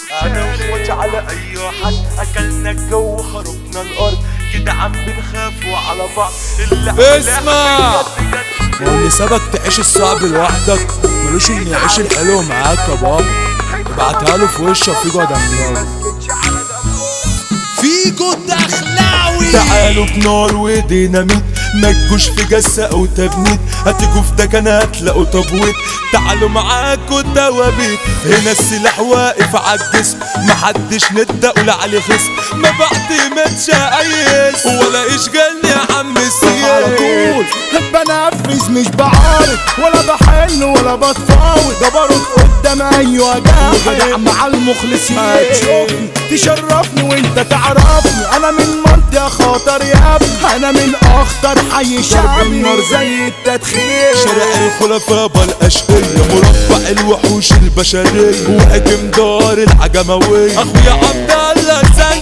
انا واخواتي على اي حد اكلنا الجو خربنا الارض كده عم بنخاف وعلى بعض اللي اسمع. واللي سابك تعيش الصعب لوحدك ملوش ان يعيش الحلو معاك يا بابا ابعتها له في وشه في جوه دملاوي فيجو دخلاوي تعالوا بنار وديناميت ما تجوش في جسة او تبنيت هتيجوا في دكنة هتلاقوا تبويت تعالوا معاكوا الدوابيت هنا السلاح واقف عالجسم محدش ندى ولا عليه خصم ما بعتمدش ايس ولا اشغلني يا عم على السياس طول بنفذ مش بعارض ولا بحل ولا بتفاوض ده بارد قدام ايوه جاحد مع المخلصين تشوفني تشرفني وانت تعرفني انا من منطقه خطر يا ابني انا من اخطر حي شعبي النار زي التدخين شارع الخلفاء بالاشقية مربع الوحوش البشرية وهاجم دار العجموية اخويا عبد الله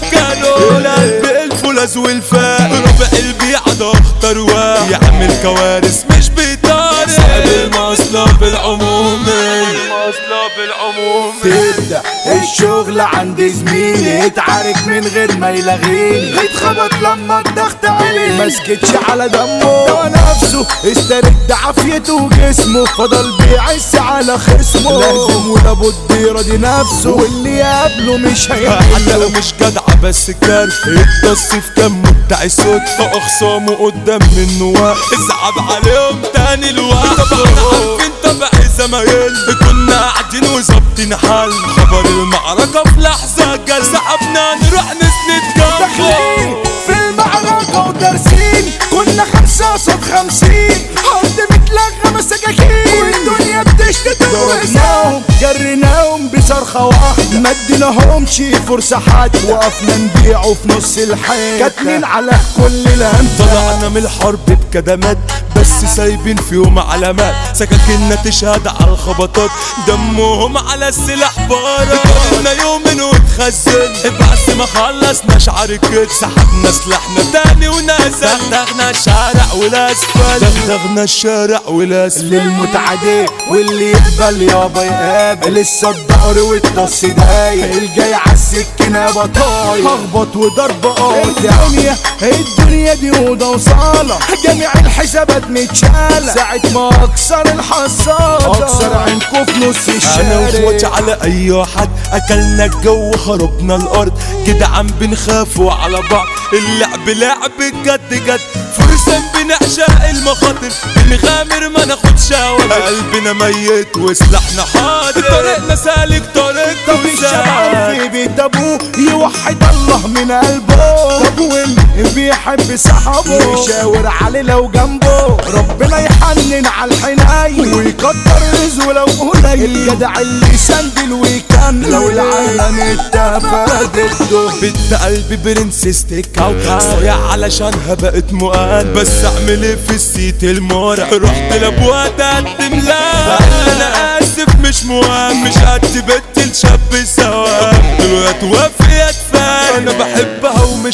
سنكنو القلب الفولاذ والفاء ربع البيع ده اخطر واحد يعمل كوارث مش بيطارق صاحب المصلب العمومي المصلب العمومي تبدأ الشغل عند زميلي اتعارك من غير ما يلغيني اتخبط لما الضغط عليه ما سكتش على دمه هو نفسه استرد عافيته وجسمه فضل بيعس على خصمه لازم ولابد يراضي نفسه واللي يقابله مش حتى هيحله لو مش جدع بس كارف التص في دمه بتاع الصدفة اخصامه قدام منه واقف صعب عليهم تاني الوقت طبعا عارفين طبع زمايل كنا قاعدين وظابطين حل خبر المعركة في لحظة جال سحبنا نروح نسند داخلين جنبه في المعركة ودارسين كنا خمسة قصاد خمسين أرض متلغمة سكاكين والدنيا بتشتت ضربناهم جريناهم بصرخة واحدة ما اديناهمش فرصة حتى وقفنا نبيعه في نص الحيط كاتمين على كل الهم طلعنا من الحرب بكدمات بس سايبين فيهم علامات سكاكيننا تشهد على الخبطات دمهم على السلاح بارا كنا يومين واتخزن بعد ما خلصنا شعر الكت سحبنا سلاحنا تاني ونزل دغدغنا الشارع والاسفل دغدغنا الشارع والاسفل للمتعدي واللي يقبل يابا يقابل لسه الظهر والطص دايق الجاي عالسكينة بطايق هخبط وضرب قاطع الدنيا الدنيا دي اوضه وصاله جميع الحسابات متشاله ساعة ما اكسر الحصاله اكسر عينكو في نص انا واخواتي الشارع على اي حد اكلنا الجو خربنا الارض كده عم بنخافوا على بعض اللعب لعب جد جد فرصة بنعشق المخاطر بنغامر ما ناخد شاور قلبنا ميت وسلاحنا حاضر طريقنا سالك طريق طب الشباب في بيت ابوه يوحد الله من قلبه طب واللي بيحب صاحبه يشاور عليه لو جنبه ربنا يحنن على الحناية ويكتر رزقه لو قليل الجدع اللي سندل ويكن لو العالم اتفق ضده بنت قلبي برنسس تكاو صايع علشانها بقت مؤان بس اعمل ايه في السيت المورع رحت لابوها تقدم لا انا اسف مش مهم مش قد بنت الشاب سوا قلت له يا توافق يا تفاهم انا بحبها ومش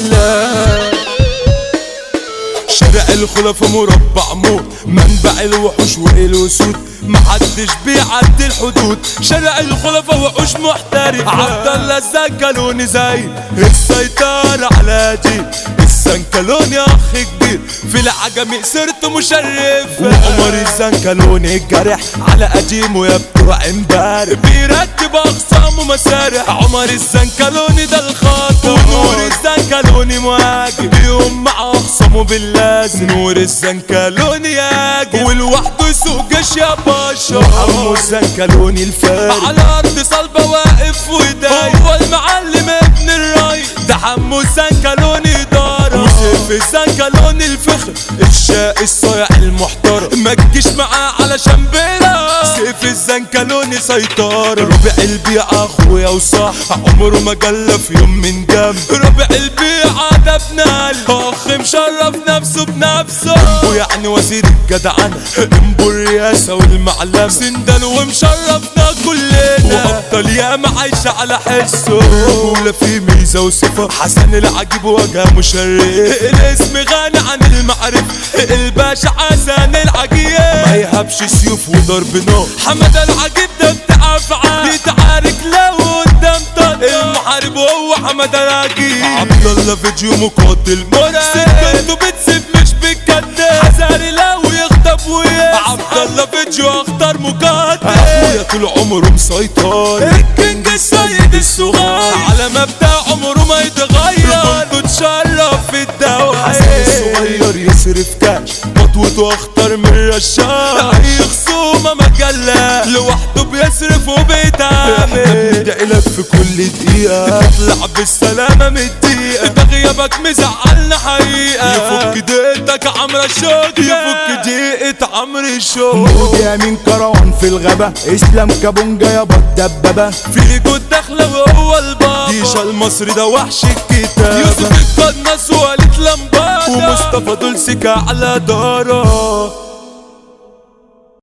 هحلها شارع الخلفاء مربع موت منبع الوحوش والاسود محدش بيعدي الحدود شارع الخلفاء وحوش محترفة عبد الله الزنكلوني زي السيطرة على دي الزنكلوني اخ كبير في العجمي صرت مشرف وعمر الزنكلوني الجرح على قديمه يا بتوع امبارح بيرتب اقسامه مسارح عمر الزنكلوني ده الخاطر ونور الزنكلوني مهاجم بيقوم مع اخصامه باللازم نور الزنكلوني ياجي ولوحده يسوق جيش يا باشا عمو الزنكلوني الفارق على ارض صلبه واقف وداي هو المعلم ابن الراي ده حمو الزنكلوني دارة وسيف الزنكلوني الفخر الشاقي الصايع المحترم ما تجيش معاه علشان بلا سيف الزنكلوني سيطرة ربع البيع اخويا وصاح عمره ما جلى في يوم من جنب ربع البيع ده ابن قلب اخ مشرف نفسه بنفسه ويعني وزير الجدعنة انبو الرئاسة والمعلم سندل ومشرفنا كلنا وافضل ياما عايشة على حسه ولا في ميزة وصفة حسن العجيب وجه مشرف الاسم غني عن المعرف الباشا حسن العجيب ما يهبش سيوف وضرب نار حمد العجيب ده بتاع افعال يتعارك لو قدام الله فيديو مقاتل مرعب سكته بتسيب مش بالكداب حذاري لو يخطب وياه عبد الله فيديو اخطر مقاتل اخويا طول عمره مسيطر الكينج السيد الصغير على مبدأ عمره ما يتغير كنت تشرف في الدواء حسن الصغير يصرف كاش خطوته اخطر من رشاش اي خصومه مجله لوحده بيصرف وبيتعامل ندعي لك في كل دقيقة تطلع بالسلامة من الدقيقة انت غيابك مزعلنا حقيقة يفك دقيقتك عمرو الشوق يفك دقيقة عمرو الشوق مودي من كروان في الغابة اسلام كابونجا يابا الدبابة في جود داخلة وهو البابا ديشا المصري ده وحش الكتاب يوسف القناص ووليد لمبادة ومصطفى دول سكة على داره